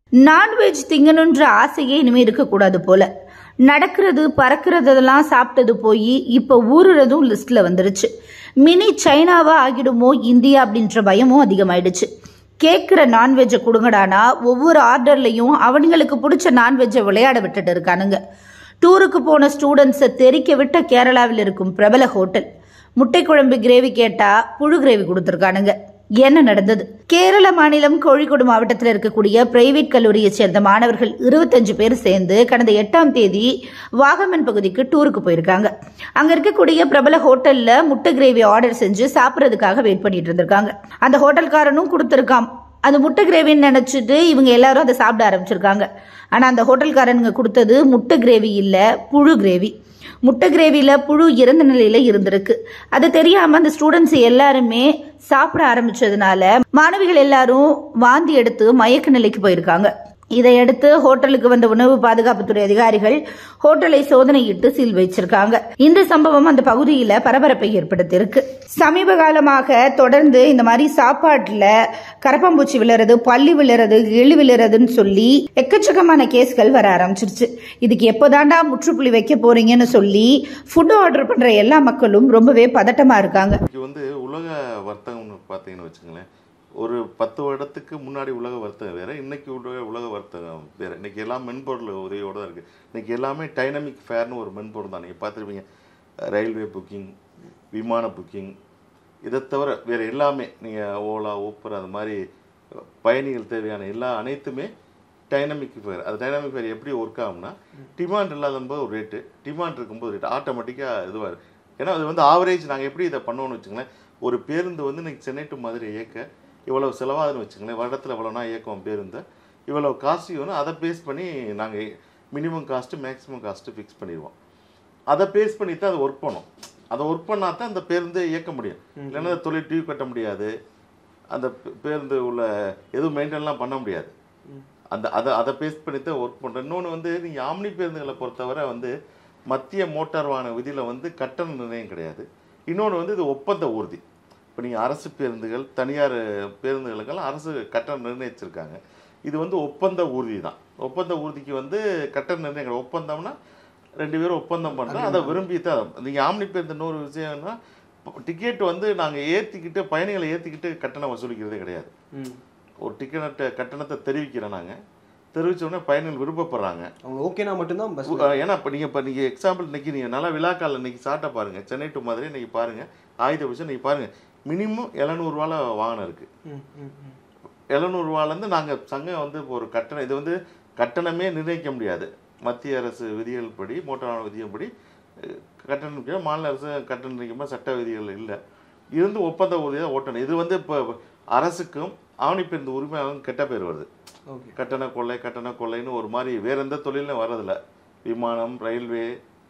Non veg திங்கணுன்ற ஆசையே இனிமே இருக்கக்கூடாது போல நடக்கிறது பறக்கிறதெல்லாம் சாப்பிட்டது போய் இப்போ ஊறுறதும் லிஸ்ட்ல வந்துருச்சு மினி சைனாவா ஆகிடுமோ இந்தியா அப்படின்ற பயமும் அதிகமாயிடுச்சு கேட்குற நான்வெஜ்ஜை கொடுங்கடானா ஒவ்வொரு ஆர்டர்லையும் அவனுங்களுக்கு பிடிச்ச நான்வெஜ்ஜை விளையாட விட்டுட்டு இருக்கானுங்க டூருக்கு போன ஸ்டூடெண்ட்ஸை தெறிக்க விட்ட கேரளாவில் இருக்கும் பிரபல ஹோட்டல் முட்டை குழம்பு கிரேவி கேட்டா புழு கிரேவி கொடுத்துருக்கானுங்க என்ன நடந்தது கேரள மாநிலம் கோழிக்கோடு மாவட்டத்தில் இருக்கக்கூடிய பிரைவேட் கல்லூரியை சேர்ந்த மாணவர்கள் இருபத்தஞ்சு பேர் சேர்ந்து கடந்த எட்டாம் தேதி வாகமன் பகுதிக்கு டூருக்கு போயிருக்காங்க அங்க இருக்கக்கூடிய பிரபல ஹோட்டல்ல முட்டை கிரேவி ஆர்டர் செஞ்சு சாப்பிட்றதுக்காக வெயிட் பண்ணிட்டு இருந்திருக்காங்க அந்த ஹோட்டல்காரனும் கொடுத்துருக்கான் அது முட்டை கிரேவின்னு நினைச்சிட்டு இவங்க எல்லாரும் அதை சாப்பிட ஆரம்பிச்சிருக்காங்க ஆனா அந்த ஹோட்டல்காரனுங்க கொடுத்தது முட்டை கிரேவி இல்ல புழு கிரேவி முட்டை கிரேவியில புழு இறந்த நிலையில இருந்திருக்கு அது தெரியாம அந்த ஸ்டூடெண்ட்ஸ் எல்லாருமே சாப்பிட ஆரம்பிச்சதுனால மாணவிகள் எல்லாரும் வாந்தி எடுத்து மயக்க நிலைக்கு போயிருக்காங்க இதையடுத்து ஹோட்டலுக்கு வந்த உணவு பாதுகாப்புத்துறை அதிகாரிகள் ஹோட்டலை சோதனையிட்டு சீல் வச்சிருக்காங்க இந்த சம்பவம் அந்த பகுதியில பரபரப்பை ஏற்படுத்தியிருக்கு சமீப காலமாக தொடர்ந்து இந்த மாதிரி சாப்பாட்டுல கரப்பாம்பூச்சி விழுறது பள்ளி விழுறது எள்ளு விழுறதுன்னு சொல்லி எக்கச்சக்கமான கேஸ்கள் வர ஆரம்பிச்சிருச்சு இதுக்கு எப்போதாண்டா முற்றுப்புள்ளி வைக்க போறீங்கன்னு சொல்லி ஃபுட் ஆர்டர் பண்ற எல்லா மக்களும் ரொம்பவே பதட்டமா இருக்காங்க இன்னைக்கு வந்து உலக வர்த்தகம்னு பார்த்தீங்கன்னு வச்சுங்களேன் ஒரு பத்து வருடத்துக்கு முன்னாடி உலக வர்த்தகம் வேற இன்னைக்கு உலக உலக வர்த்தகம் வேற இன்னைக்கு எல்லாம் மென்பொருள் உதவியோட தான் இருக்கு இன்னைக்கு எல்லாமே டைனமிக் ஃபேர்னு ஒரு மென்பொருள் தான் நீங்கள் பார்த்துருப்பீங்க ரயில்வே புக்கிங் விமான புக்கிங் இதை தவிர வேற எல்லாமே நீங்கள் ஓலா ஊப்பர் அது மாதிரி பயணிகள் தேவையான எல்லா அனைத்துமே டைனமிக் ஃபேர் அது டைனமிக் ஃபேர் எப்படி ஒர்க் ஆகும்னா டிமாண்ட் இல்லாதபோது ஒரு ரேட்டு டிமாண்ட் இருக்கும்போது ரேட் ஆட்டோமேட்டிக்காக இதுவாக இருக்கு ஏன்னா அது வந்து ஆவரேஜ் நாங்கள் எப்படி இதை பண்ணோம்னு வச்சுங்களேன் ஒரு பேருந்து வந்து இன்னைக்கு சென்னை டு மதுரை இயக்க இவ்வளவு செலவாகுதுன்னு வச்சுங்களேன் வருடத்தில் இவ்வளோனா இயக்கம் பேருந்து இவ்வளோ காஸ்ட் வேணும் அதை பேஸ் பண்ணி நாங்கள் minimum cost maximum cost fix பண்ணிடுவோம் அதை பேஸ் பண்ணி தான் அது ஒர்க் பண்ணும் அதை ஒர்க் பண்ணால் தான் அந்த பேருந்து இயக்க முடியும் இல்லைன்னா அந்த தொழில் டியூ கட்ட முடியாது அந்த பே- பேருந்து உள்ள எதுவும் மெயின்டைன்லாம் பண்ண முடியாது அந்த அதை அதை பேஸ் பண்ணி தான் ஒர்க் பண்ணுறோம் இன்னொன்று வந்து நீங்கள் ஆம்னி பேருந்துகளை பொறுத்தவரை வந்து மத்திய மோட்டார் வாகன விதியில் வந்து கட்டண நிர்ணயம் கிடையாது இன்னொன்று வந்து இது ஒப்பந்த ஊர்தி இப்போ நீங்கள் அரசு பேருந்துகள் தனியார் பேருந்துகளுக்கெல்லாம் அரசு கட்டணம் நிர்ணயிச்சிருக்காங்க இது வந்து ஒப்பந்த ஊர்தி தான் ஒப்பந்த ஊர்திக்கு வந்து கட்டண நிர்ணயம் கிடையாது. ஒப்பந்தம்னா ரெண்டு பேரும் ஒப்பந்தம் பண்ணுறோம் அதை விரும்பி தான் நீங்கள் ஆம்னி பேருந்து இன்னொரு விஷயம்னா டிக்கெட் வந்து நாங்கள் ஏற்றிக்கிட்டு பயணிகளை ஏற்றிக்கிட்டு கட்டணம் வசூலிக்கிறதே கிடையாது ம். ஒரு டிக்கெட்டை கட்டணத்தை தெரிவிக்கிறோம் நாங்கள் தெரிவிச்ச உடனே பயணிகள் விருப்பப்படுறாங்க அவங்க ஓகேனா மட்டும்தான் பஸ் உ- ஏன்னா இப்போ நீங்கள் இப்போ நீங்கள் எக்ஸாம்பிள் இன்னைக்கு நீங்கள் நல்லா விழாக்கால இன்னைக்கு சாட்டை பாருங்கள் சென்னை டு மதுரை இன்னைக்கு பாருங்கள் ஆயுத விஷயம் இன்னைக்கு பாருங்கள் மினிமம் எழுநூறுவால வாகனம் இருக்குது ம், ம், ம். எழுநூறுவாலேருந்து நாங்கள் சங்கம் வந்து இப்போ ஒரு கட்டணம் இது வந்து கட்டணமே நிர்ணயிக்க முடியாது மத்திய அரசு விதிகள் படி மோட்டார் வாகன விதிகள் படி அஹ், கட்டணம் நிர்ணயிக்க- மாநில அரசு கட்டணம் நிர்ணயிக்கும்போது சட்ட விதிகள் இல்லை இருந்து ஒப்பந்த ஊதியை தான் ஓட்டணும் இது வந்து இப்போ அரசுக்கும் ஆவணி பேருந்து உரிமையாளரும் கெட்ட பேர் வருது ஓகே கட்டண கொள்ளை கட்டண கொள்ளைன்னு ஒரு மாதிரி வேற எந்த தொழிலும் வர்றதில்ல விமானம் ரயில்வே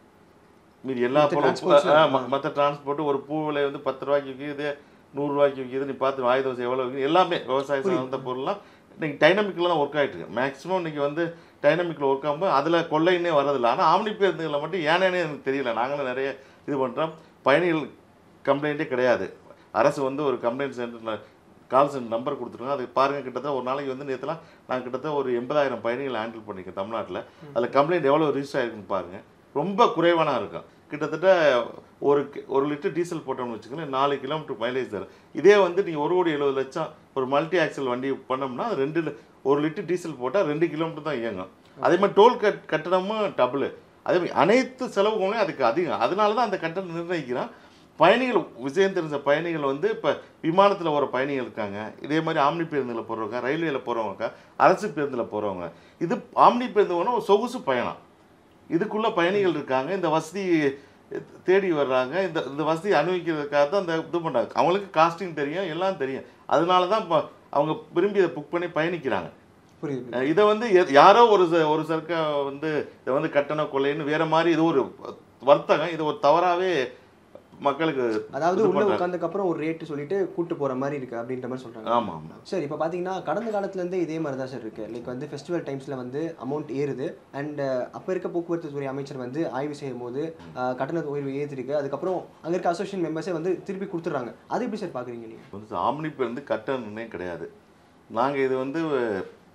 மீதி எல்லா மத்த பொருளும் transports ல, ஆ, ம- மத்த டிரான்ஸ்போர்ட் ஒரு பூ விலை வந்து பத்து ரூபாய்க்கு விற்கிது நூறு ரூபாய்க்கு விற்கிது நீ பார்த்து ஆயுத தோசை எவ்வளோ விற்கிது எல்லாமே விவசாய சார்ந்த பொருள்லாம் இன்னைக்கு டைனமிக்கில் தான் ஒர்க் ஆகிட்டு இருக்கு மேக்ஸிமம் இன்னைக்கு வந்து டைனமிக்கில் ஒர்க் ஆகும்போது அதில் கொள்ளைன்னே வரதில்லை ஆனால் ஆம்னி பேருந்துகளில் மட்டும் ஏனேனே எனக்கு தெரியல நாங்களும் நிறைய இது பண்ணுறோம் பயணிகள் கம்ப்ளைண்ட்டே கிடையாது அரசு வந்து ஒரு கம்ப்ளைண்ட் சென்டரில் கால் சென்டர் நம்பர் கொடுத்துருங்க அது பாருங்கள் கிட்டத்தட்ட ஒரு நாளைக்கு வந்து நேற்றுலாம் நாங்கள் கிட்டத்தட்ட ஒரு எண்பதாயிரம் பயணிகளை ஹேண்டில் பண்ணியிருக்கோம் தமிழ்நாட்டில் அதில் கம்ப்ளைண்ட் எவ்வளோ ரிஜிஸ்டர் ஆயிருக்குன்னு பாருங்கள் ரொம்ப குறைவான இருக்கும் கிட்டத்தட்ட ஒரு கி- ஒரு லிட்டர் டீசல் போட்டோம்னு வச்சுக்கோங்களேன் நாலு கிலோமீட்டர் மைலேஜ் தரும் இதே வந்து நீங்கள் ஒரு கோடி எழுபது லட்சம் ஒரு மல்டி ஆக்சல் வண்டி பண்ணோம்னா அது ரெண்டு லி- ஒரு லிட்டர் டீசல் போட்டால் ரெண்டு கிலோமீட்டர் தான் இயங்கும் அதே மாதிரி டோல் கட் கட்டணமும் டபுள் அதே மாதிரி அனைத்து செலவுகளும் அதுக்கு அதிகம் அதனால தான் அந்த கட்டணம் நிர்ணயிக்கிறான் பயணிகள் விஷயம் தெரிஞ்ச பயணிகள் வந்து இப்போ விமானத்தில் போகிற பயணிகள் இருக்காங்க இதே மாதிரி ஆம்னி பேருந்தில் போகிறவங்க ரயில்வேல போகிறவங்க அரசு பேருந்தில் போகிறவங்க இது ஆம்னி பேருந்து வேணும் ஒரு சொகுசு பயணம் இதுக்குள்ள பயணிகள் இருக்காங்க இந்த வசதி தேடி வர்றாங்க இந்த இந்த வசதி அனுபவிக்கிறதுக்காக தான் இந்த இது பண்ணுறாங்க அவங்களுக்கு காஸ்டிங் தெரியும் எல்லாம் தெரியும் அதனால தான் இப்போ அவங்க விரும்பி இதை புக் பண்ணி பயணிக்கிறாங்க புரியுது அஹ் இதை வந்து எ- யாரோ ஒரு ச- ஒரு சர்க்க வந்து இதை வந்து கட்டண கொள்ளைன்னு வேற மாதிரி இது ஒரு வர்த்தகம் இது ஒரு தவறாவே மக்களுக்கு அதாவது இது உள்ள பண்றாங்க. உட்காந்துக்கு அப்புறம் ஒரு ரேட் சொல்லிட்டு கூட்டு போற மாதிரி இருக்கு அப்படின்ற மாதிரி சொல்றாங்க ஆமா ஆமா சார் இப்போ பார்த்தீங்கன்னா கடந்த காலத்துலேருந்தே இதே மாதிரி தான் சார் இருக்குது லைக் வந்து ஃபெஸ்டிவல் டைம்ஸில் வந்து அமௌண்ட் ஏறுது அண்ட் அப்போ இருக்க போக்குவரத்து துறை அமைச்சர் வந்து ஆய்வு செய்யும் போது அஹ், கட்டண உயர்வு ஏற்றிருக்கு அதுக்கப்புறம் அங்கே இருக்க அசோசியேஷன் மெம்பர்ஸே வந்து திருப்பி கொடுத்துட்றாங்க அது எப்படி சார் பார்க்குறீங்க நீங்கள் வந்து ஆம்னி பேருந்து கட்டண நிர்ணயம் கிடையாது நாங்கள் இது வந்து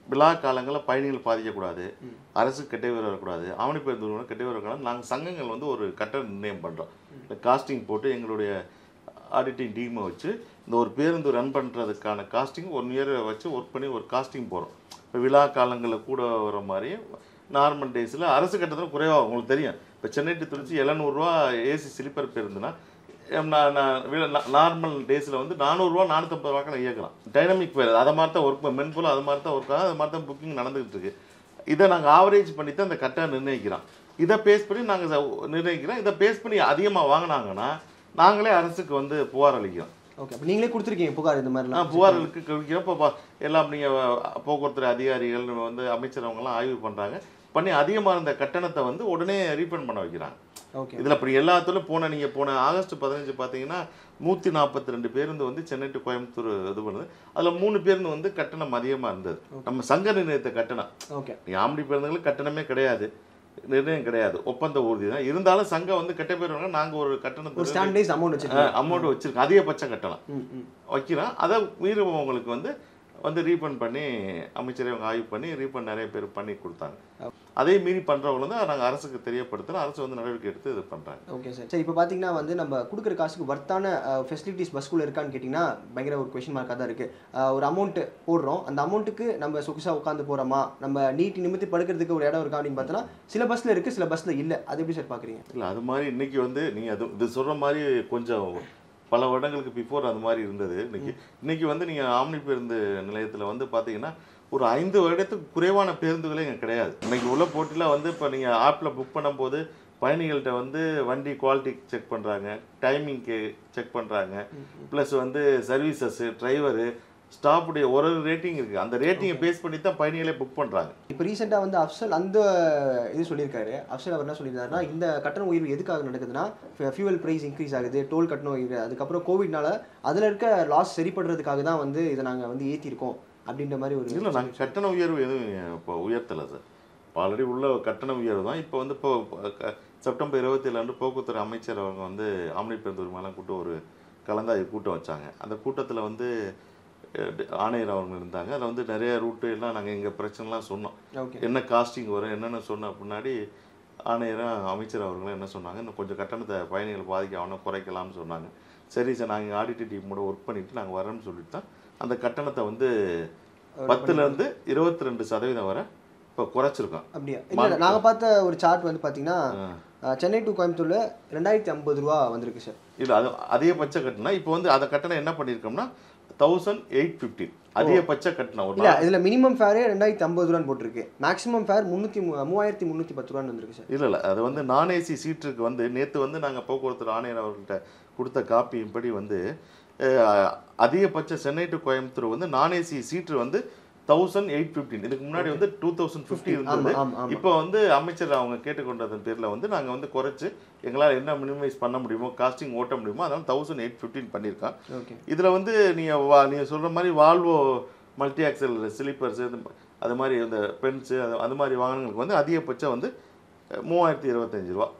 விழா காலங்களில் பயணிகள் பாதிக்கக்கூடாது அரசு கெட்டே வரக்கூடாது ஆவணி பேருந்து நிறுவனம் கெட்டே வரக்கூடாது நாங்கள் சங்கங்கள் வந்து ஒரு கட்டண நிர்ணயம் பண்ணுறோம் இந்த காஸ்டிங் போட்டு எங்களுடைய ஆடிட்டிங் டீமை வச்சு இந்த ஒரு பேருந்து ரன் பண்ணுறதுக்கான காஸ்டிங் ஒன் இயர் வச்சு ஒர்க் பண்ணி ஒரு காஸ்டிங் போகிறோம் இப்போ விழா காலங்களில் கூட வர மாதிரி நார்மல் டேஸில் அரசு கட்டணத்தில் குறைவாக உங்களுக்கு தெரியும் இப்போ சென்னை டு திருச்சி எழுநூறுவா ஏசி ஸ்லீப்பர் பேருந்துனா எம் நான் நான் நார்மல் டேஸில் வந்து நானூறுரூவா நானூற்றம்பது ரூபாய்க்கு நான் இயக்கலாம் டைனமிக் ஃபேர் அதை மாதிரி தான் ஒர்க் மென்புலம் அது மாதிரி தான் ஒர்க் ஆகும் அது மாதிரி தான் புக்கிங் நடந்துகிட்டு இருக்கு இதை நாங்கள் ஆவரேஜ் பண்ணி தான் அந்த கட்டணம் நிர்ணயிக்கிறோம் இதை பேஸ் பண்ணி நாங்கள் நிர்ணயிக்கிறோம் இதை பேஸ் பண்ணி அதிகமாக வாங்கினாங்கன்னா நாங்களே அரசுக்கு வந்து புகார் அளிக்கிறோம் ஓகே அப்போ நீங்களே கொடுத்துருக்கீங்க புகார் இந்த ஆ, மாதிரிலாம் புகார்களுக்கு குவிக்கிறோம் இப்போ பா- எல்லாம் நீங்கள் போக்குவரத்து அதிகாரிகள் வந்து அமைச்சர் அவங்கெல்லாம் ஆய்வு பண்ணுறாங்க பண்ணி அதிகமாக இருந்த கட்டணத்தை வந்து உடனே ரீஃபண்ட் பண்ண வைக்கிறாங்க ஓகே இதில் அப்படி எல்லாத்துலையும் போன நீங்கள் போன ஆகஸ்ட் பதினஞ்சு பார்த்தீங்கன்னா நூற்றி நாற்பத்தி ரெண்டு பேருந்து வந்து சென்னை டு கோயம்புத்தூர் இது பண்ணுது அதில் மூணு பேருந்து வந்து கட்டணம் அதிகமாக இருந்தது நம்ம சங்க நிர்ணயத்த கட்டணம் ஓகே நீ ஆம்படி பேருந்துகளுக்கு கட்டணமே கிடையாது நிர்ணயம் கிடையாது ஒப்பந்த ஊர்தி தான் இருந்தாலும் சங்கம் வந்து கட்ட பேருவாங்க நாங்கள் ஒரு ஒரு கட்டணத்தை ஸ்டாண்டர்டைஸ் அமௌண்ட் வச்சிருக்கீங்க அமௌண்ட் வச்சிருக்கோம் அதிகபட்ச கட்டணம் ம் ம் வைக்கிறோம் அதை மீறுபவங்களுக்கு வந்து வந்து ரீஃபண்ட் பண்ணி அமைச்சரை அவங்க ஆய்வு பண்ணி ரீஃபண்ட் நிறைய பேர் பண்ணி கொடுத்தாங்க அதே மீறி பண்ணுறவங்க வந்து நாங்கள் அரசுக்கு தெரியப்படுத்துகிறோம் அரசு வந்து நடவடிக்கை எடுத்து இது பண்ணுறாங்க ஓகே சார் சரி இப்போ பார்த்தீங்கன்னா வந்து நம்ம கொடுக்குற காசுக்கு வர்த்தான ஃபெசிலிட்டிஸ் பஸ்க்குள்ள இருக்கான்னு கேட்டிங்கன்னா பயங்கர ஒரு கொஷின் மார்க்காக தான் இருக்குது ஒரு அமௌண்ட் போடுறோம் அந்த அமௌண்ட்டுக்கு நம்ம சொகுசாக உட்காந்து போகிறோமா நம்ம நீட்டி நிமித்தி படுக்கிறதுக்கு ஒரு இடம் இருக்கா அப்படின்னு பார்த்தோன்னா சில பஸ்ஸில் இருக்குது சில பஸ்ஸில் இல்லை அது எப்படி சார் பார்க்குறீங்க இல்லை அது மாதிரி இன்னைக்கு வந்து நீங்கள் அது இது சொல்கிற மாதிரி கொஞ்சம் பல வருடங்களுக்கு பிஃபோர் அது மாதிரி இருந்தது இன்னைக்கு இன்னைக்கு வந்து நீங்கள் ஆம்னி பேருந்து நிலையத்தில் வந்து பார்த்தீங்கன்னா ஒரு ஐந்து வருடத்துக்கு குறைவான பேருந்துகளே இங்கே கிடையாது இன்னைக்கு உள்ள போட்டியில் வந்து இப்போ நீங்கள் ஆப்பில் புக் பண்ணும்போது பயணிகள்கிட்ட வந்து வண்டி குவாலிட்டி செக் பண்ணுறாங்க டைமிங்க்கு செக் பண்ணுறாங்க ப்ளஸ் வந்து சர்வீசஸ்ஸு டிரைவரு ஸ்டாஃபுடைய ஒரு ரேட்டிங் இருக்குது அந்த ரேட்டிங்கை பேஸ் பண்ணி தான் பயணிகளே புக் பண்ணுறாங்க இப்போ ரீசெண்டாக வந்து அப்சல் அந்த இது சொல்லியிருக்காரு அப்சல் அவர் என்ன சொல்லியிருந்தாருன்னா இந்த கட்டண உயர்வு எதுக்காக நடக்குதுன்னா ஃபியூவல் ப்ரைஸ் இன்க்ரீஸ் ஆகுது டோல் கட்டணம் உயர்வு அதுக்கப்புறம் கோவிட்னால அதில் இருக்க லாஸ் சரிப்படுறதுக்காக தான் வந்து இதை நாங்கள் வந்து ஏற்றிருக்கோம் அப்படின்ற மாதிரி ஒரு இல்லை நாங்கள் கட்டண உயர்வு எதுவும் இப்போ உயர்த்தலை சார் ஆல்ரெடி உள்ள கட்டண உயர்வு தான் இப்போ வந்து இப்போ க- செப்டம்பர் இருபத்தேழு அன்று போக்குவரத்து அமைச்சர் அவங்க வந்து ஆம்னி பேருந்து உரிமையெல்லாம் கூட்டம் ஒரு கலந்தாய்வு கூட்டம் வச்சாங்க அந்த கூட்டத்தில் வந்து அஹ், டி- ஆணையர் அவங்க இருந்தாங்க அதில் வந்து நிறைய ரூட்டு எல்லாம் நாங்கள் எங்கள் பிரச்சனைலாம் சொன்னோம் ஓகே என்ன காஸ்டிங் வரும் என்னென்ன சொன்ன பின்னாடி ஆணையரும் அமைச்சர் அவர்களும் என்ன சொன்னாங்க இன்னும் கொஞ்சம் கட்டணத்தை பயணிகள் பாதிக்க அவனை குறைக்கலாம்னு சொன்னாங்க சரி சார் நாங்கள் ஆடிட்டர் டீமோட ஒர்க் பண்ணிட்டு நாங்கள் வரோம்னு சொல்லிட்டு தான் அந்த கட்டணத்தை வந்து பத்துலேருந்து இருபத்தி ரெண்டு சதவீதம் வரை இப்போ குறைச்சிருக்கோம் அப்படியா இல்லை நாங்கள் பார்த்த ஒரு சார்ட் வந்து பார்த்தீங்கன்னா அஹ், சென்னை டு கோயம்புத்தூர்ல ரெண்டாயிரத்தி ஐம்பது ரூபா வந்திருக்கு சார் இல்லை அது அதிகபட்ச கட்டணம் இப்போ வந்து அந்த கட்டணம் என்ன பண்ணியிருக்கோம்னா தௌசண்ட் எயிட் ஃபிஃப்டீன் அதிகபட்ச கட்டணம் ஒரு இல்லை இதில் மினிமம் ஃபேரே ரெண்டாயிரத்தி ஐம்பது ரூபான்னு போட்டிருக்கு மேக்ஸிமம் ஃபேர் முந்நூற்றி மூவாயிரத்தி முந்நூற்றி பத்து ரூபான்னு வந்திருக்கு சார் இல்லை இல்லை அது வந்து நான் ஏசி சீட்டுக்கு வந்து நேற்று வந்து நாங்கள் போக்குவரத்து ஆணையர் அவர்கள்ட்ட கொடுத்த காப்பியின்படி வந்து அஹ், அதிகபட்ச சென்னை டு கோயம்புத்தூர் வந்து நான் ஏசி சீட்டு வந்து தௌசண்ட் எயிட் ஃபிஃப்டீன் இதுக்கு முன்னாடி வந்து டூ தௌசண்ட் ஃபிஃப்டி இருந்தது ஆமாம் ஆமாம் ஆமாம் இப்போ வந்து அமைச்சர் அவங்க கேட்டுக்கொண்டதன் பேரில் வந்து நாங்கள் வந்து குறைச்சு எங்களால் என்ன மினிமைஸ் பண்ண முடியுமோ காஸ்டிங் ஓட்ட முடியுமோ அதனால தௌசண்ட் எயிட் ஃபிஃப்டீன் பண்ணியிருக்கோம் ஓகே இதில் வந்து நீங்கள் வா நீங்கள் சொல்கிற மாதிரி வால்வோ மல்டி ஆக்சல் ஸ்லீப்பர்ஸ் அது மாதிரி இந்த பென்ஸு அது அது மாதிரி வாகனங்களுக்கு வந்து அதிகபட்சம் வந்து அஹ், மூவாயிரத்தி இருபத்தஞ்சு ரூபா